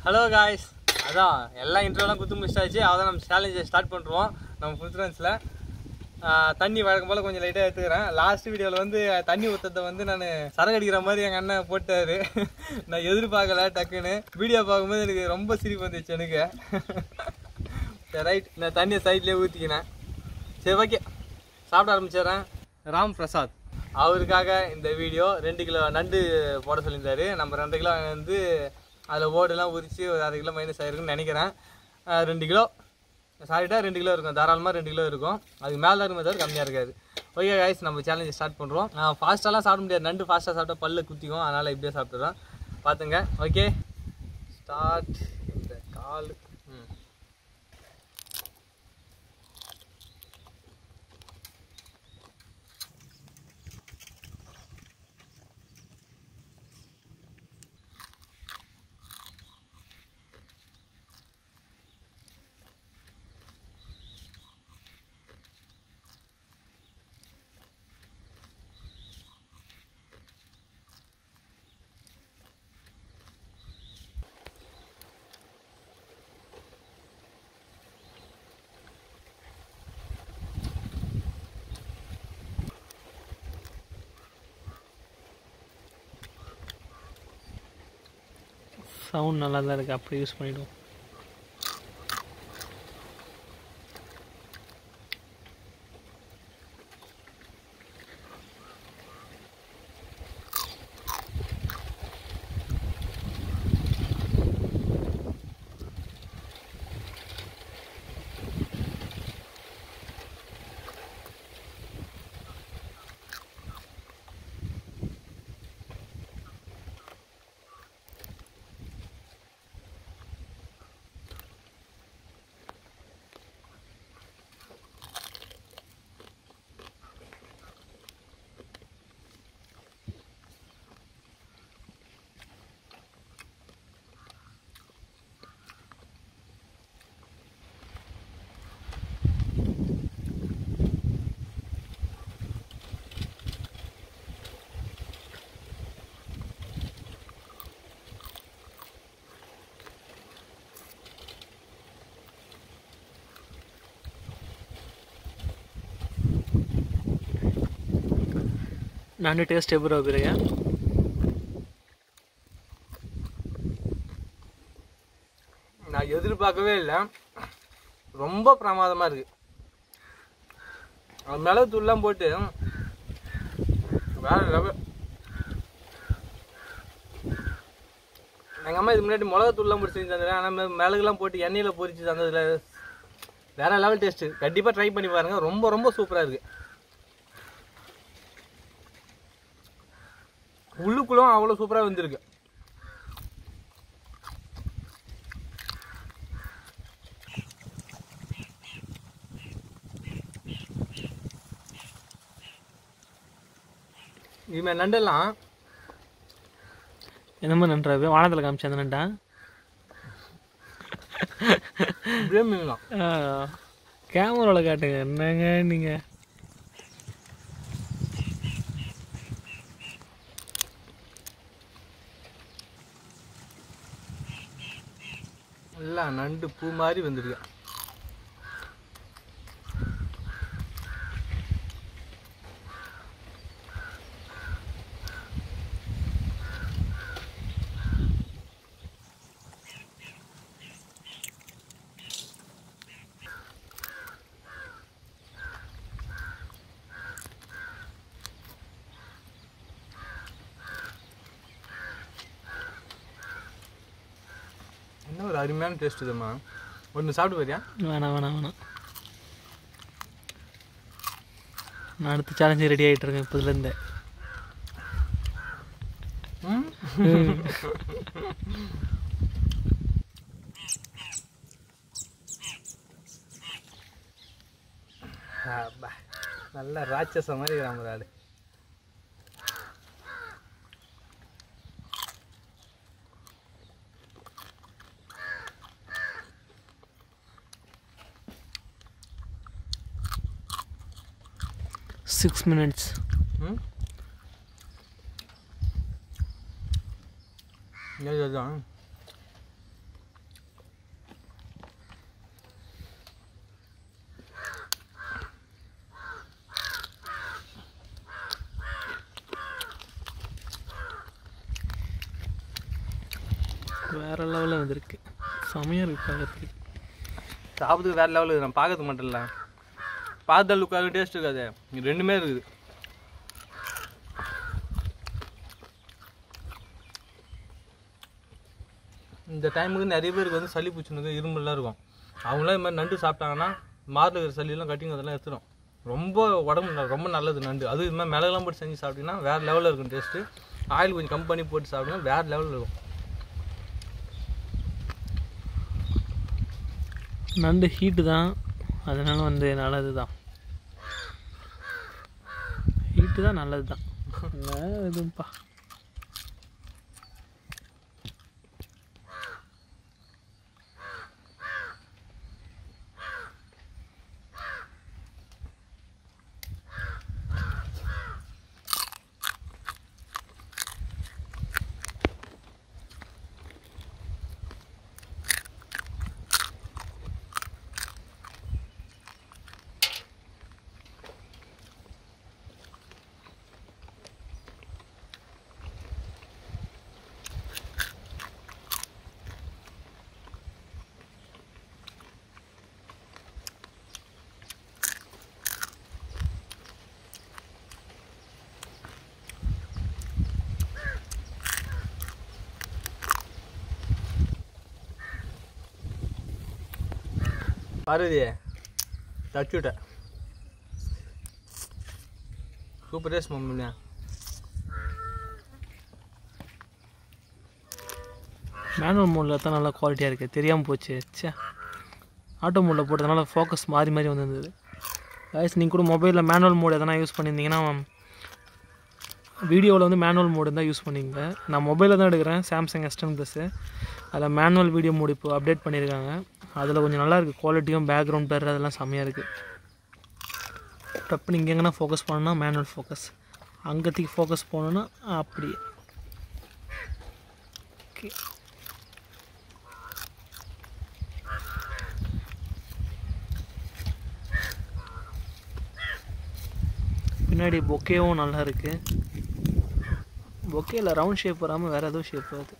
Hello guys அதான் எல்லா இன்ட்ரோலாம் குத்து முடிச்சாச்சு அதான் நம்ம சேலஞ்சை ஸ்டார்ட் பண்ணுறோம் நம்ம ஃபுல்ஃப்ரெண்ட்ஸில் தண்ணி வழக்கம் போல் கொஞ்சம் லைட்டாக எடுத்துக்கிறேன் லாஸ்ட் வீடியோவில் வந்து தண்ணி ஊற்றத்தை வந்து நான் சரக்கு அடிக்கிற மாதிரி எங்கள் அண்ணன் போட்டாரு நான் எதிர்பார்க்கல டக்குன்னு வீடியோ பார்க்கும்போது எனக்கு ரொம்ப சிரிப்பு வந்துச்சு எனக்கு சரி ரைட் நான் தண்ணியை சைட்லேயே ஊற்றிக்கினேன் சரி ஓகே சாப்பிட ஆரம்பிச்சிடுறேன் ராம் பிரசாத் அவருக்காக இந்த வீடியோ ரெண்டு கிலோ நண்டு போட சொல்லியிருந்தாரு நம்ம ரெண்டு கிலோ வந்து அதில் ஓடெல்லாம் உரிச்சு ஒரு அரை கிலோ மைனஸ் ஆயிருக்குன்னு நினைக்கிறேன் அஹ் ரெண்டு கிலோ சாரிட்டா ரெண்டு கிலோ இருக்கும் தாராளமாக ரெண்டு கிலோ இருக்கும் அதுக்கு மேலே இருக்குமே தவிர கம்மியாக இருக்காது ஓகே கைஸ் நம்ம சேலஞ்சை ஸ்டார்ட் பண்ணுறோம் ஃபாஸ்ட்டாலாம் சாப்பிட முடியாது நண்டு ஃபாஸ்ட்டாக சாப்பிட்டா பல்ல குத்திக்கும் அதனால் இப்படியே சாப்பிட்டுறோம் பார்த்துங்க ஓகே ஸ்டார்ட் இந்த கால் ம் சவுண்ட் நல்லா தான் இருக்குது அப்படி யூஸ் பண்ணிவிடுவோம் நண்டு டேஸ்ட் எப்படி வைக்கிறீங்க நான் எதிர்பார்க்கவே இல்லை ரொம்ப பிரமாதமாக இருக்கு அது மிளகு தூள்லாம் போட்டு வேற லெவல் எங்கள் அம்மா இதுக்கு முன்னாடி மிளகு தூள்லாம் போட்டு செஞ்சு தந்துடுறேன் ஆனால் மிளகுலாம் போட்டு எண்ணெயில் பொரிச்சு தந்ததில் வேற லெவல் டேஸ்ட்டு கண்டிப்பாக ட்ரை பண்ணி பாருங்க ரொம்ப ரொம்ப சூப்பராக இருக்கு உள்ளுக்குள்ளும் அவ்வளோ சூப்பராக வந்திருக்கு இவன் நண்டெல்லாம் எந்த மாதிரி நன்றாவே வானத்தில் காமிச்சு அந்த நண்டா இப்படியே மீன்லாம் கேமராவில் காட்டுங்க என்னங்க நீங்கள் எல்லாம் நண்டு பூ மாதிரி வந்திருக்கு என்ன ஒரு அருமையான டேஸ்ட் இதுமா ஒன்று சாப்பிட்டு போறியா வேணாம் வேணாம் வேணாம் நான் அடுத்த சேலஞ்சு ரெடி ஆகிட்டு இருக்கேன் இப்போதுலேருந்தே ம் அப்பா, நல்ல ராட்சச மாதிரி இருக்கிறான் ஒரு ஆளு சிக்ஸ் மினிட்ஸ் ம் இதுதான் வேறு லெவலில் வந்திருக்கு செமையாக இருக்கு பார்க்கறதுக்கு சாப்பிட்றதுக்கு வேறு லெவலில் நான் பார்க்கறதுக்கு மட்டும் இல்லை பார்த்த லுக்காக டேஸ்ட் இருக்காது இது ரெண்டுமே இருக்குது இந்த டைமுக்கு நிறைய பேருக்கு வந்து சளி பிடிச்சிருக்கு இரும்புலாம் இருக்கும் அவங்களாம் இது மாதிரி நண்டு சாப்பிட்டாங்கன்னா மாரில் இருக்கிற சளியெல்லாம் கட்டிங்க அதெல்லாம் எடுத்துடும் ரொம்ப உடம்பு ந- ரொம்ப நல்லது நண்டு அது இது மாதிரி மிளகெல்லாம் போட்டு செஞ்சு சாப்பிட்டீங்கன்னா வேறு லெவலில் இருக்கும் டேஸ்ட்டு ஆயில் கொஞ்சம் கம்மி பண்ணி போட்டு சாப்பிட்டீங்கன்னா வேறு லெவலில் இருக்கும் நண்டு ஹீட்டு தான் அதனால வந்து நல்லது தான் ஹீட்டு தான் நல்லது தான் எதுவும்ப்பா பார்வதி தச்சுவிட்டேன் சூப்பர் டேஸ்ட் மம்மியா மேனுவல் மோடில் தான் நல்லா குவாலிட்டியாக இருக்குது தெரியாமல் போச்சு ச்சே ஆட்டோ மோடில் போட்டதுனால ஃபோக்கஸ் மாறி மாறி வந்திருந்தது கைஸ் நீங்கள் கூட மொபைலில் மேனுவல் மோட் எதனா யூஸ் பண்ணியிருந்தீங்கன்னா வீடியோவில் வந்து மேனுவல் மோடு தான் யூஸ் பண்ணிங்க நான் மொபைலில் தான் எடுக்கிறேன் சாம்சங் எஸ் டென் ப்ளஸ்ஸு அதில் மேனுவல் வீடியோ மோடு இப்போ அப்டேட் பண்ணியிருக்காங்க அதில் கொஞ்சம் நல்லா இருக்குது குவாலிட்டியும் பேக்ரவுண்ட் பேர் அதெல்லாம் செம்மையாக இருக்குது டப்பு நீங்கள் எங்கன்னா ஃபோக்கஸ் பண்ணணும்னா மேனுவல் ஃபோக்கஸ் அங்கத்துக்கு ஃபோக்கஸ் போகணுன்னா அப்படியே ஓகே பின்னாடி பொக்கேவும் நல்லா இருக்கு பொக்கேல ரவுண்ட் ஷேப் வராமல் வேற ஏதோ ஷேப் வருது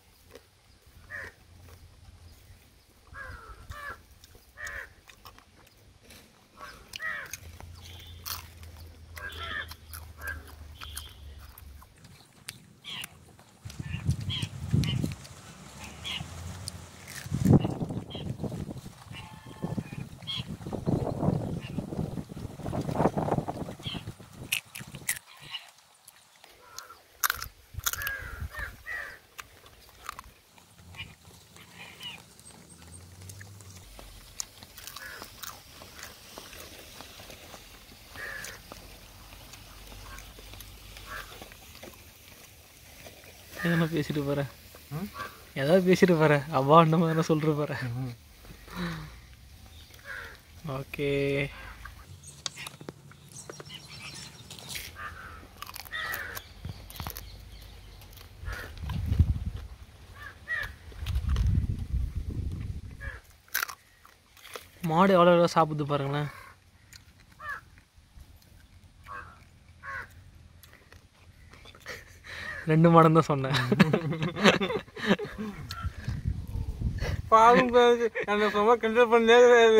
எதனா பேசிட்டு போகிறேன் ம்? ஏதாவது பேசிட்டு போகிறேன் அவ்வா அந்த மாதிரி சொல்லிட்டு போகிறேன் ஓகே மாடு எவ்வளோ எவ்வளோ சாப்பிடுது பாருங்களேன் ரெண்டு மாடம் தான் சொன்னேன் பாவம் பாவம். அந்த சும்மா கண்ட்ரோல் பண்ணே கிடையாது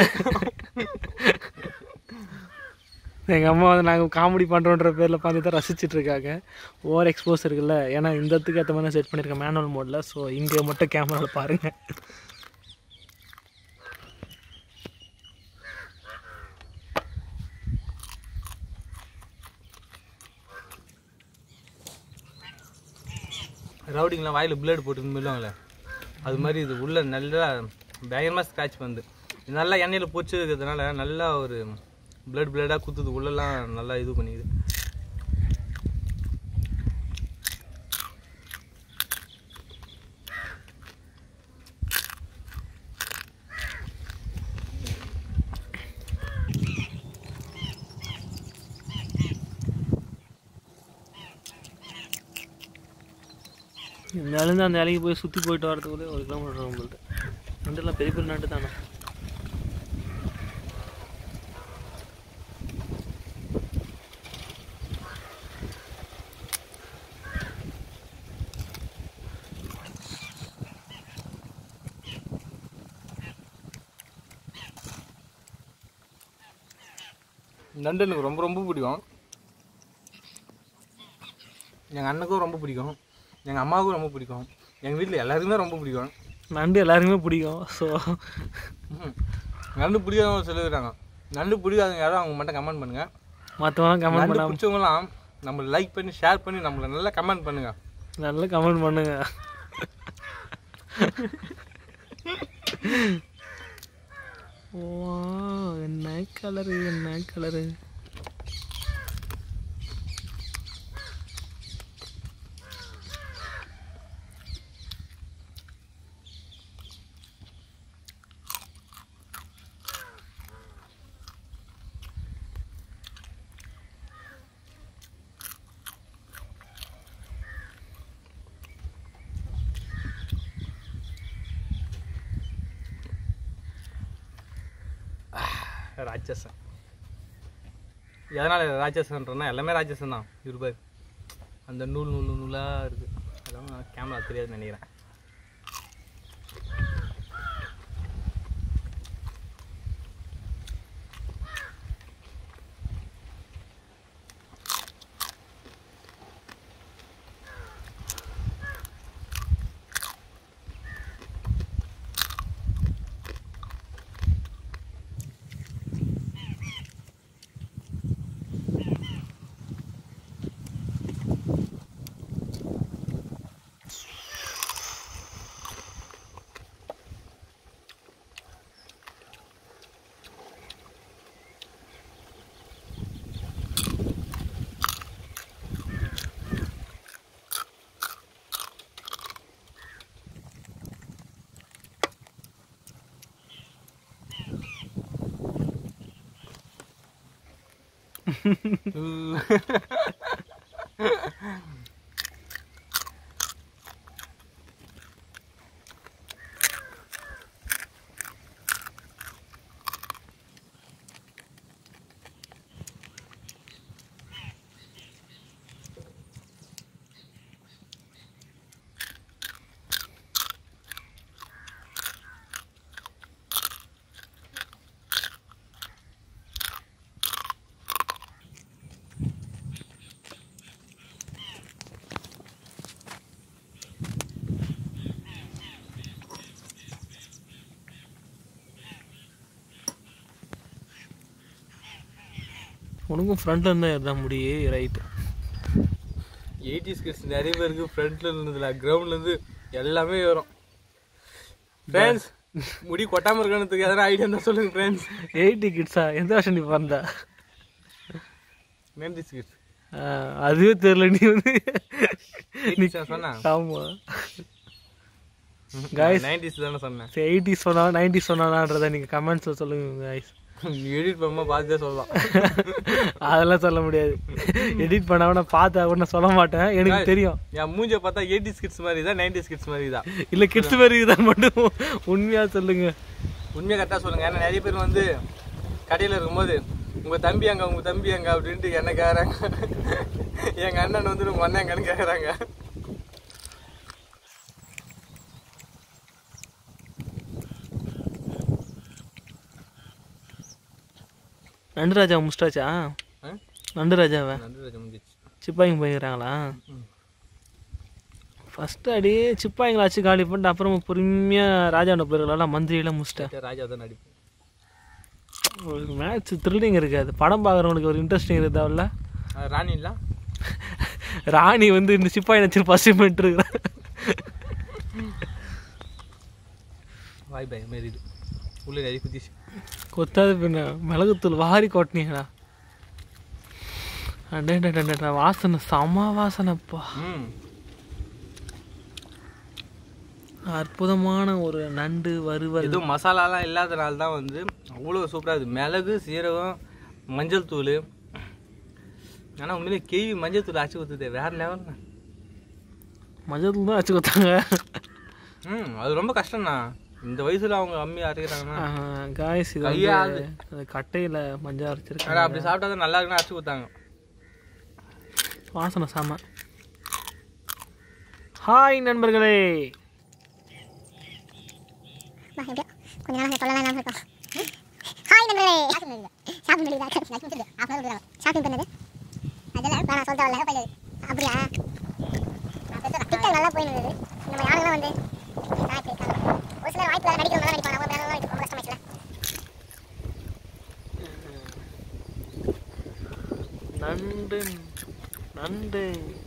எங்கள் அம்மா வந்து நாங்கள் காமெடி பண்ணுறோன்ற பேரில் பார்த்து தான் ரசிச்சிட்டு இருக்காங்க ஓவர் எக்ஸ்போஸ் இருக்குல்ல ஏன்னா இந்த இடத்துக்கு ஏற்ற மாதிரி செட் பண்ணியிருக்கேன் மேனுவல் மோடில் ஸோ இங்கே மட்டும் கேமராவில் பாருங்கள் ரவுடிங்கெலாம் வாயில் பிளேடு போட்டு மில்லுவாங்களே அது மாதிரி இது உள்ள நல்லா பயங்கரமாக ஸ்க்ராட்ச் வந்து இது நல்லா எண்ணெயில் பொச்சு இருக்கிறதுனால நல்லா ஒரு பிளட் பிளடாக குத்துது உள்ளெல்லாம் நல்லா இது பண்ணிக்குது இந்த இருந்து அந்த வேலைக்கு போய் சுற்றி போயிட்டு வரதுக்குள்ளே ஒரு கிலோமீட்டர் நம்மள்ட்ட நண்டுலாம் பெரிய பெரிய நண்டு தானே நண்டு எனக்கு ரொம்ப ரொம்ப பிடிக்கும் எங்கள் அண்ணனுக்கும் ரொம்ப பிடிக்கும் எங்கள் அம்மாவுக்கும் ரொம்ப பிடிக்கும் எங்கள் வீட்டில் எல்லாருக்குமே ரொம்ப பிடிக்கும் நண்டு எல்லாருக்குமே பிடிக்கும் ஸோ ம். நண்டு பிடிக்காதவங்க சொல்லிடுறாங்க நண்டு பிடிக்காதவங்க யாரும் அவங்க மட்டும் கமெண்ட் பண்ணுங்கள் மற்றவங்களாம் கமெண்ட் நண்டு பண்ணாம பிடிச்சவங்களாம் நம்மளை லைக் பண்ணி ஷேர் பண்ணி நம்மளை நல்லா கமெண்ட் பண்ணுங்கள் நல்லா கமெண்ட் பண்ணுங்க ஓ என்ன கலரு என்ன கலரு ராட்சசன் எதனால் ராட்சசன்றனா எல்லாமே ராட்சசன் தான் இருபார் அந்த நூல் நூல் நூலாக இருக்குது அதெல்லாம் கேமரா தெரியாதுன்னு நினைக்கிறேன் உனக்கும் ஃப்ரண்ட்ல இருந்தா இருந்தா முடியே ரைட் எயிட்டி ஸ்கிட்ஸ் நிறைய பேருக்கு ஃப்ரண்ட்ல இருந்ததுல கிரவுண்ட்ல இருந்து எல்லாமே வரும் ஃப்ரெண்ட்ஸ் முடி கொட்டாம இருக்கணுத்துக்கு எதனா ஐடியா இருந்தா சொல்லுங்க ஃப்ரெண்ட்ஸ் எயிட்டி கிட்ஸா எந்த வருஷம் நீ பிறந்த நைன்டி ஸ்கிட்ஸ் ஆ, அதுவே தெரியல நீ வந்து நீ சொன்னேன் ஆமா Guys. நைன்டிஸ் தானே சொன்னேன் எயிட்டி சொன்னா நைன்டி சொன்னான்றத நீங்க கமெண்ட்ஸ்ல சொல்லுங்க guys எடிட் பண்ணும்போது பார்த்துட்டே சொல்லலாம் அதெல்லாம் சொல்ல முடியாது எடிட் பண்ணாம நான் பார்த்தா கூட நான் சொல்ல மாட்டேன் எனக்கு தெரியும் என் மூஞ்ச பார்த்தா எயிட்டி ஸ்கிட்ஸ் மாதிரி தான் நைன்டி ஸ்கிட்ஸ் மாதிரி தான் இல்ல கிட்ஸ் மாதிரி தான் மட்டும் உண்மையா சொல்லுங்க உண்மையை கரெக்டாக சொல்லுங்க ஏன்னா நிறைய பேர் வந்து கடையில் இருக்கும்போது உங்க தம்பி அங்க உங்க தம்பி அங்க அப்படின்ட்டு என்ன கேக்குறாங்க எங்க அண்ணன் வந்து உங்க அண்ணன் எங்கன்னு கேக்குறாங்க நண்டு ராஜா முடிச்சிட்டாச்சா ஆ? நண்டு ராஜாவை நன்றி ராஜா முடிஞ்சிச்சு சிப்பாய்ங்க போயிருக்கிறாங்களா ஃபஸ்ட்டு அப்படியே சிப்பாய்ங்களை வச்சு காலி பண்ணிட்டு அப்புறமா பொறுமையாக ராஜாவோட போயிருக்கலாம் மந்திரியெல்லாம் முடிச்சிட்டேன் ராஜா தான் நடிப்பு ஒரு மேட்ச் த்ரில்லிங் இருக்காது படம் பார்க்குறவங்களுக்கு ஒரு இன்ட்ரெஸ்டிங் இருந்தாவில்ல அது ராணி இல்ல ராணி வந்து இந்த சிப்பாய் நச்சு பசிமெண்ட் இருக்கிறான் வாய் பை மாரி இது உள்ள நிறைய குதிச்சு கொத்தாது பின்ன மிளகுத்தூள் வாரி கொட்டினீங்களா அடே டே, டே, டே, டே, வாசனை செம வாசனைப்பா ம் அற்புதமான ஒரு நண்டு வறுவல் எதுவும் மசாலாலாம் இல்லாதனால தான் வந்து அவ்வளோ சூப்பராக இருக்குது மிளகு சீரகம் மஞ்சள் தூள் ஆனால் உண்மையிலே கேவி மஞ்சள் தூள் அச்சு ஊற்றுது வேற லெவல் மஞ்சள் தூள் தான் வச்சு கொடுத்தாங்க ம் அது ரொம்ப கஷ்டம்ண்ணா இந்த வயசுல அவங்க அம்மி அரைக்கிறாங்கன்னா காய்ஸ் இது கையே வந்து அது கட்டையில் மஞ்சள் ஆனா அரைச்சிருக்காங்க அப்படி சாப்பிட்டா தான் நல்லா இருக்குன்னு அரைச்சி கொடுத்தாங்க வாசனை செம ஹாய் நண்பர்களே வா, எப்படியோ கொஞ்ச நாளாக சொல்லலாம் இல்லாமல் இருக்கோம் ஹாய் நண்பர்களே ஷாப்பிங் பண்ணி தான் ஷாப்பிங் பண்ணது அதெல்லாம் நான் சொல்லிட்டு வரல போய் அப்படியா டிக்கெட் நல்லா போயிருந்தது நம்ம யாரெல்லாம் வந்து ஆ, சரி, காணும். ஒரு சிலர் வாய்ப்பு நடிக்கிறவங்க நடிப்பாங்க அவங்க வேலை ரொம்ப கஷ்டமாச்சுல நண்டு நண்டு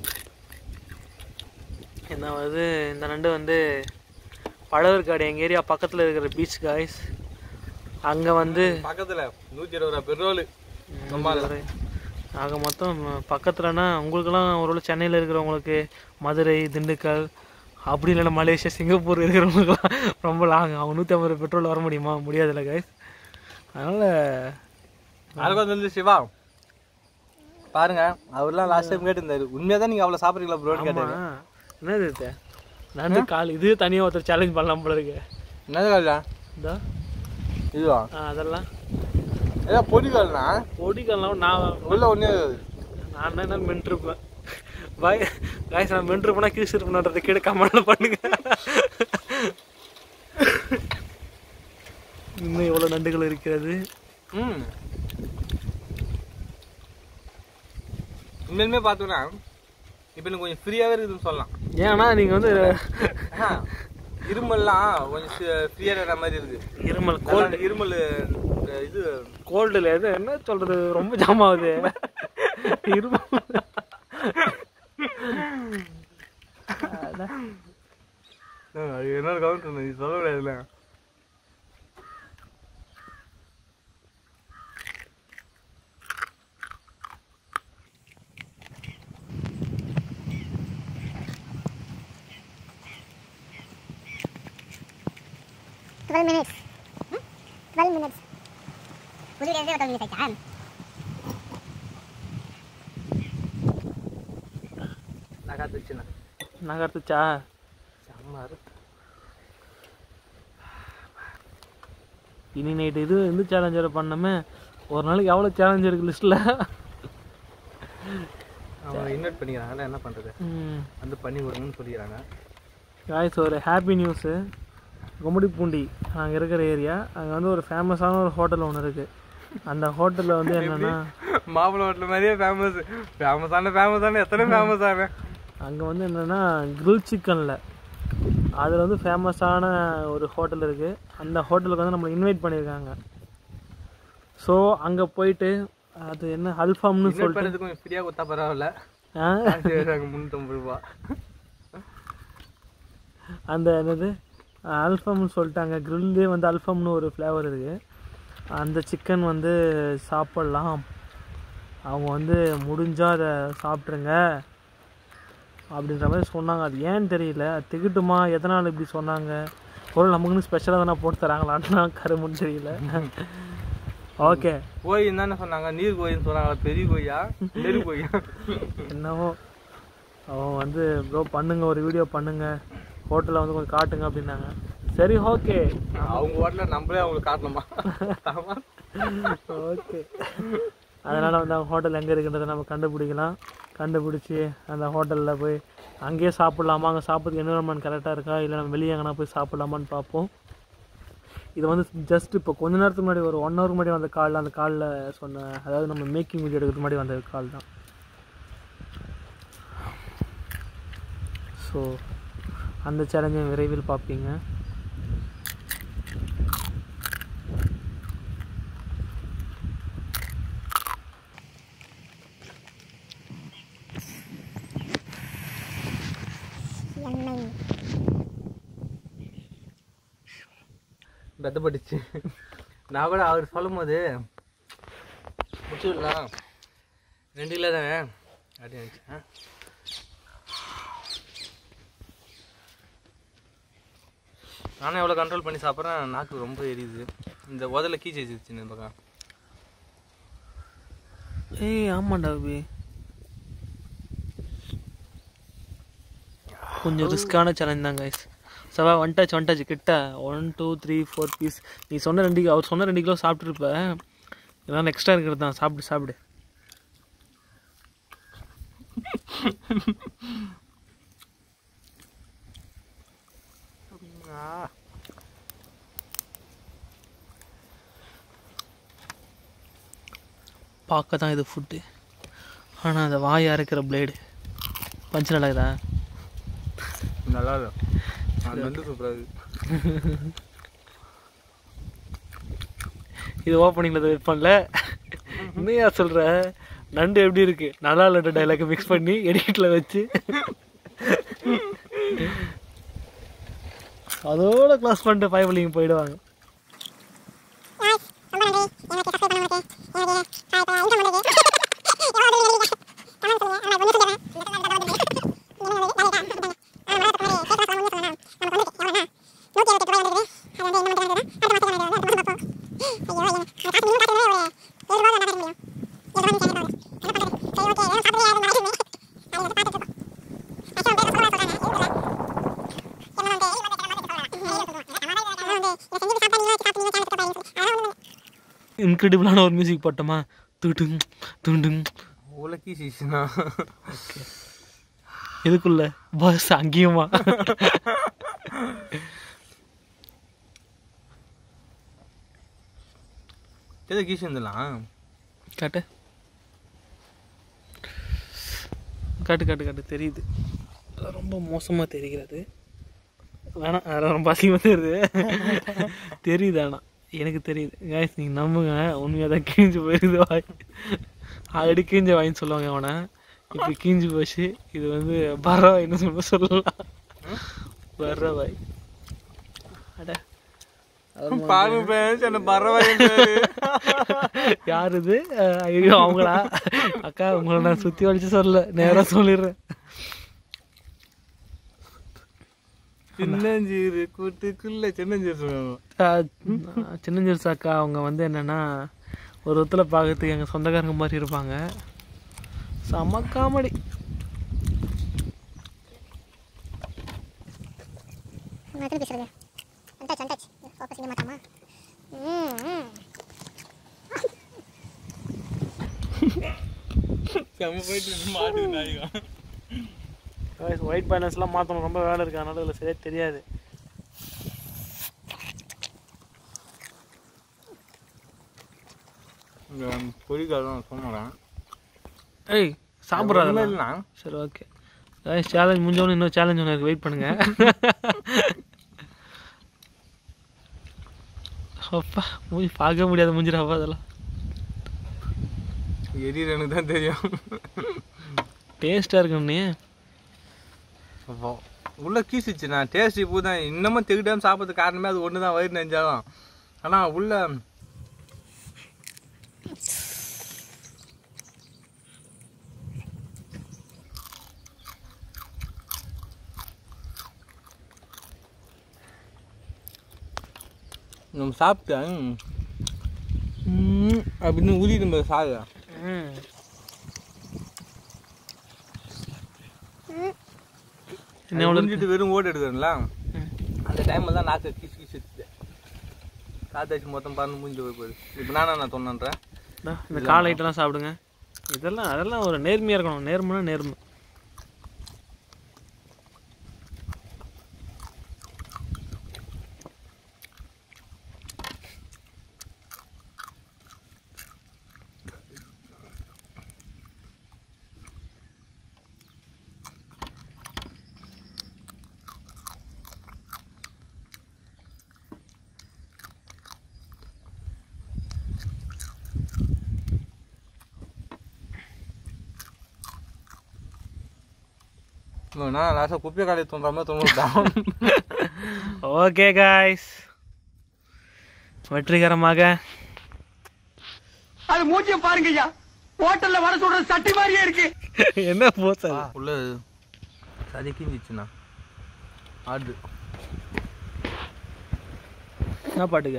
என்ன வந்து இந்த நண்டு வந்து பழவர்காடு எங்கள் ஏரியா பக்கத்தில் இருக்கிற பீச் காய்ஸ் அங்கே வந்து பக்கத்துல நூத்தி இருபது ரூபா பெட்ரோல் ரொம்ப ஆக மொத்தம் பக்கத்துலனா உங்களுக்கெல்லாம் ஒருவேளை சென்னையில் இருக்கிறவங்களுக்கு மதுரை திண்டுக்கல் அப்படி இல்லைன்னா மலேசியா சிங்கப்பூர் இருக்கிறவங்களுக்குலாம் ரொம்ப லாங் அவங்க நூற்றி ஐம்பது பெட்ரோல் வர முடியுமா முடியாதுல்ல கைஸ் அதனால் அதுக்கு வந்து சிவா பாருங்க அவர்லாம் லாஸ்ட் டைம் கேட்டிருந்தாரு உண்மையா தான் நீங்க அவ்வளவு சாப்பிடுறீங்களா ப்ரோன்னு கேட்டாரு என்னது இது நண்டு கால் இது தனியாக ஒருத்தர் சேலஞ்ச் பண்ணலாம் போல இருக்கு என்னது காலா இதோ இதுவா ஆ, அதெல்லாம் ஏதோ பொடி கால்னா பொடிக்கலாம் நான் உள்ள ஒண்ணே நான் என்ன மென்ட்ருப்பேன் பாய் காய்ஸ் நான் மென்ட்ருப்பேனா கீஸ் இருப்பேன்றதை கீழே கமெண்ட்ல பண்ணுங்க இன்னும் எவ்வளோ நண்டுகள் இருக்கிறது ம் உண்மையிலுமே பார்த்தோன்னா இப்போ எனக்கு கொஞ்சம் ஃப்ரீயாகவே இருக்குதுன்னு சொல்லலாம் ஏன்னா நீங்கள் வந்து ஆ, இருமல்லாம் கொஞ்சம் ஃப்ரீயாக இருக்கிற மாதிரி இருக்கு இருமல் கோல்டு கோல்டு இருமல் இந்த இது கோல்டில் எது என்ன சொல்றது ரொம்ப ஜாம் ஆகுது இருமல் ஆ, அது என்னோட கவுண்ட் நீ சொல்ல முடியாதுல்ல டுவெல் மினிட்ஸ் டுவெல் மினிட்ஸ் புது டேஸே டுவெல் மினிட்ஸ் ஆச்சா நான் காத்துச்சுண்ணா நகர்த்துச்சா செம்ம இருக்கு. இனி நைட்டு இது எந்த சேலஞ்சரை பண்ணமே ஒரு நாளைக்கு எவ்வளோ சேலஞ்ச் இருக்கு லிஸ்ட்டில் அவங்க இன்வைட் பண்ணிக்கிறாங்கல்ல என்ன பண்ணுறது வந்து பண்ணி கொடுங்கன்னு சொல்லிக்கிறாங்க காய்ஸ் ஒரு ஹாப்பி நியூஸு கும்மிடிப்பூண்டி நாங்கள் இருக்கிற ஏரியா அங்கே வந்து ஒரு ஃபேமஸான ஒரு ஹோட்டல் ஒன்று இருக்குது அந்த ஹோட்டலில் வந்து என்னென்னா மாப்பிள்ளை ஹோட்டல் மாதிரியே ஃபேமஸ் ஃபேமஸான ஃபேமஸான எத்தனை ஃபேமஸான அங்கே வந்து என்னென்னா கிரில் சிக்கனில் அதில் வந்து ஃபேமஸான ஒரு ஹோட்டல் இருக்குது அந்த ஹோட்டலுக்கு வந்து நம்மளை இன்வைட் பண்ணியிருக்காங்க ஸோ அங்கே போயிட்டு அது என்ன அல்ஃபாம்னு இன்வைட் சொல்லிட்டு பண்ணுறது கொஞ்சம் ஃப்ரீயாக கொடுத்தா பரவாயில்ல ஆ, ஆயிரம் முந்நூற்றம்பது ரூபா அந்த என்னது அல்ஃபம்னு சொல்லிட்டு அங்கே கிரில்லே வந்து அல்ஃபம்னு ஒரு ஃப்ளேவர் இருக்குது அந்த சிக்கன் வந்து சாப்பிட்லாம் அவங்க வந்து முடிஞ்சால் அதை சாப்பிட்ருங்க அப்படின்ற மாதிரி சொன்னாங்க அது ஏன்னு தெரியல அது திகட்டுமா எதனால் இப்படி சொன்னாங்க பொருள் நமக்குன்னு ஸ்பெஷலாக தானே போட்டு தராங்களான்னா கருமுன்னு தெரியல ஓகே கோயில் என்னன்னு சொன்னாங்க நீர் கோயில்னு சொன்னாங்க பெரிய கோயா நெரு கோயா என்னவோ அவன் வந்து ப்ரோ பண்ணுங்க ஒரு வீடியோ பண்ணுங்க ஹோட்டலில் வந்து கொஞ்சம் காட்டுங்க அப்படின்னாங்க சரி ஓகே அவங்க ஹோட்டலில் நம்மளே அவங்களுக்கு காட்டணுமா ஆமா. ஓகே அதனால் வந்து அவங்க ஹோட்டல் எங்கே இருக்குன்றதை நம்ம கண்டுபிடிக்கலாம் கண்டுபிடிச்சி அந்த ஹோட்டலில் போய் அங்கேயே சாப்பிட்லாமா அங்கே சாப்பிட்றதுக்கு என்விரான்மெண்ட் கரெக்டாக இருக்கா இல்லை நம்ம வெளியே எங்கன்னா போய் சாப்பிட்லாமான்னு பார்ப்போம் இது வந்து ஜஸ்ட் இப்போ கொஞ்ச நேரத்துக்கு முன்னாடி ஒரு ஒன் ஹவர் முன்னாடி வந்த காலில் அந்த காலில் சொன்ன அதாவது நம்ம மேக்கிங் வீடியோ எடுக்கிறதுக்கு முன்னாடி வந்த கால் தான் ஸோ அந்த சேலஞ்சை விரைவில் பார்ப்பீங்க எண்ணெய் பெத்தப்பட்டுச்சு நான் கூட அவர் சொல்லும் போது முடிச்சுடலாம் ரெண்டு கிலோ தானே அப்படின்னு நினச்சேன் நானும் எவ்வளோ கண்ட்ரோல் பண்ணி சாப்பிட்றேன் நாக்கு ரொம்ப எரியுது இந்த உதல கீச்சு வச்சிருச்சு இந்த பக்கம் ஏய் ஆமாண்டா அபி கொஞ்சம் ரிஸ்க்கான சேலஞ்ச் தான் கைஸ் சவா ஒன் டச் ஒன் டச் கிட்ட one two three four piece நீ சொன்ன ரெண்டு கிலோ அவர் சொன்ன ரெண்டு கிலோ சாப்பிட்ருப்ப இதெல்லாம் எக்ஸ்ட்ரா இருக்கிறது தான் சாப்பிடு சாப்பிடு பார்க்க தான் இது ஃபுட்டு ஆனால் அந்த வாய் அரைக்கிற பிளேடு பஞ்சு நடக்குதா நல்லா இருக்கும் அது வந்து சூப்பராக இருக்கு இது ஓப்பனிங்கில் வெயிட் பண்ணல இன்னையா சொல்கிற நண்டு எப்படி இருக்கு நல்லா இல்ல டைலாக் மிக்ஸ் பண்ணி எடிட்டில் வச்சு அதோட க்ளாஸ் பண்ணிட்டு ஃபைவ் போயிடுவாங்க இன்க்ரெடிபிளான ஒரு மியூசிக் போட்டோமா துடுங் துண்டுங் உலக்கி சீசனா இதுக்குள்ள பஸ் அங்கேயுமா எதை கீஸ் வந்துடலாம் காட்டு காட்டு காட்டு காட்டு தெரியுது ரொம்ப மோசமாக தெரிகிறது வேணாம் அதெல்லாம் ரொம்ப அசிங்கமாக தெரியுது தெரியுது ஆனால் எனக்கு தெரியுது காய்ஸ் நீங்கள் நம்புங்க உண்மையாக தான் கிழிஞ்சு போயிருது வாய் ஆல்ரெடி கிழிஞ்ச வாயின்னு சொல்லுவாங்க அவனை இப்போ கிழிஞ்சு போச்சு இது வந்து பறவைன்னு சொல்ல சொல்லலாம் பறவை அட பாருங்க பேர் என்ன பரவாயில்ல யார் இது அஹ் ஐயோ அவங்களா அக்கா உங்களை நான் சுற்றி வலிச்சு சொல்லல நேராக சொல்லிடுறேன் சின்னஞ்சீரு கூட்டுக்குள்ள சின்னஞ்சீரு சொல்லுவாங்க அஹ் சின்னஞ்சிறுசு அக்கா அவங்க வந்து என்னன்னா ஒரு ஒருத்தல பார்க்கறதுக்கு எங்கள் சொந்தக்காரங்க மாதிரி இருப்பாங்க செம காமெடி எத்தனை பேசுறது அண்டாச்சு அண்டாச்சு ஃபோக்கஸ் செய்ய மாட்டாமா ம் ம் செம்ம போயிட்டு மாட்டுது நாயகம் ஒயிட் பேலன்ஸ்லாம் மாற்றணும் ரொம்ப வேலை இருக்கு அதனால இதில் சரியாக தெரியாது இங்க பொறிக்காதான் சொன்னேன் ஏய் சாப்பிட்றாங்க இல்லைன்னா சரி ஓகே சேலஞ்ச் முடிஞ்சவொன்னு இன்னும் சேலஞ்ச் ஒன்று இருக்கு வெயிட் பண்ணுங்க அப்பா மூஞ்சி பார்க்க முடியாது மூஞ்சிடாப்பா அதெல்லாம் எரியற எனக்கு தான் தெரியும் டேஸ்ட்டாக இருக்குன்னு அப்போ உள்ள கீசிச்சு நான் டேஸ்ட் இப்போ தான் இன்னமும் தெகிட்டாம சாப்பிட்றது காரணமே அது ஒன்று தான் வயிறு நெஞ்சாலும் ஆனால் உள்ள நம்ம சாப்பிட்டேன் ம், அப்படின்னு உரி நம்ம சாகு ம் என்ன எவ்வளோ உறிஞ்சிட்டு வெறும் ஓடு எடுக்கிறேன்ல ம். அந்த டைமில் தான் நாக்கு கீஸ் கீஸ் எடுத்து காத்தாச்சு மொத்தம் பறந்து முடிஞ்சு போய் போகுது இப்போ நானா நான் சொன்னேன்றேன் இந்தா, இந்த கால் ஐட்டம்லாம் சாப்பிடுங்க இதெல்லாம் அதெல்லாம் ஒரு நேர்மையாக இருக்கணும் நேர்மைனா நேர்மை நான் லாஸ்ட்டாக குப்பை காலையை தோன்ற மாதிரி தோணுதான் ஓகே காய்ஸ் வெற்றிகரமாக அது மூஞ்சிய பாருங்க ஐயா ஹோட்டல்ல வர சொல்ற சட்டி மாதிரியே இருக்கு என்ன போச்சு உள்ள சதி கிஞ்சிச்சுண்ணா ஆடு என்ன பாட்டுக்க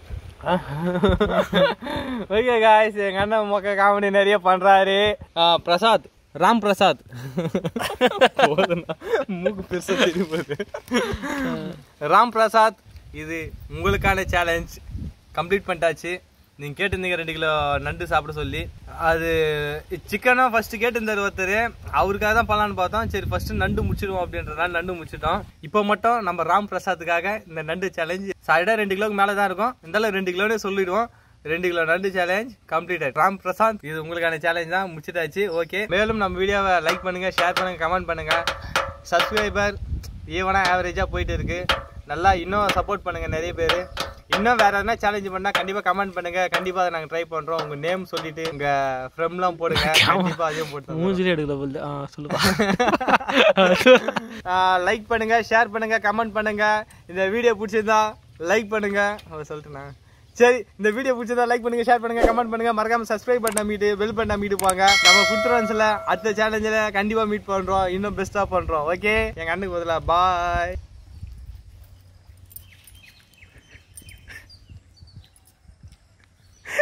ஓகே காய்ஸ் எங்கள் அண்ணன் மொக்க காமெடி நிறைய பண்ணுறாரு பிரசாத் ராம் பிரசாத் போதுண்ணா. மூக்கு பெருசாக தெரிய போகுது ராம் பிரசாத் இது உங்களுக்கான சேலஞ்ச் கம்ப்ளீட் பண்ணிட்டாச்சு நீங்கள் கேட்டிருந்தீங்க ரெண்டு கிலோ நண்டு சாப்பிட சொல்லி அது சிக்கனாக ஃபஸ்ட்டு கேட்டிருந்தார் ஒருத்தர் அவருக்காக தான் பண்ணலான்னு பார்த்தோம் சரி ஃபஸ்ட்டு நண்டு முடிச்சிடுவோம் அப்படின்றனால நண்டு முடிச்சிட்டோம் இப்போ மட்டும் நம்ம ராம் பிரசாத்துக்காக இந்த நண்டு சேலஞ்ச் சாரிடா ரெண்டு கிலோக்கு மேலே தான் இருக்கும் இருந்தாலும் ரெண்டு கிலோனே சொல்லிடுவோம் ரெண்டு கிலோ நண்டு சேலஞ்ச் கம்ப்ளீட்டட் ராம் பிரசாந்த் இது உங்களுக்கான சேலஞ்ச் தான் முடிச்சிட்டாச்சு ஓகே மேலும் நம்ம வீடியோவை லைக் பண்ணுங்க ஷேர் பண்ணுங்க கமெண்ட் பண்ணுங்க சப்ஸ்கிரைபர் ஈவனா ஆவரேஜா போயிட்டு இருக்கு நல்லா இன்னும் சப்போர்ட் பண்ணுங்க நிறைய பேர் இன்னும் வேற எதனா சேலஞ்ச் பண்ணா கண்டிப்பா கமெண்ட் பண்ணுங்க கண்டிப்பா அதை நாங்க ட்ரை பண்றோம் உங்க நேம் சொல்லிட்டு உங்க ஃப்ரெம்லாம் போடுங்க கண்டிப்பா அதையும் போட்டு மூஞ்சிலே எடுக்கல போல ஆ சொல்லுப்பா லைக் பண்ணுங்க ஷேர் பண்ணுங்க கமெண்ட் பண்ணுங்க இந்த வீடியோ பிடிச்சிருந்தா லைக் பண்ணுங்க அவ சொல்லிட்டேனா சரி இந்த வீடியோ பிடிச்சிருந்தா லைக் பண்ணுங்க ஷேர் பண்ணுங்க கமெண்ட் பண்ணுங்க மறக்காம சப்ஸ்கிரைப் பண்ண மீட்டு பெல் பண்ண மீட்டு போங்க நம்ம ஃபுட்ரன்ஸ்ல அடுத்த சேலஞ்சில் கண்டிப்பா மீட் பண்றோம் இன்னும் பெஸ்டா பண்றோம் ஓகே எங்க அண்ணுக்கு பதிலா பாய்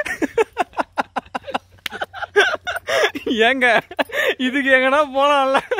ஏங்க இதுக்கு எங்கன்னா போலாம்ல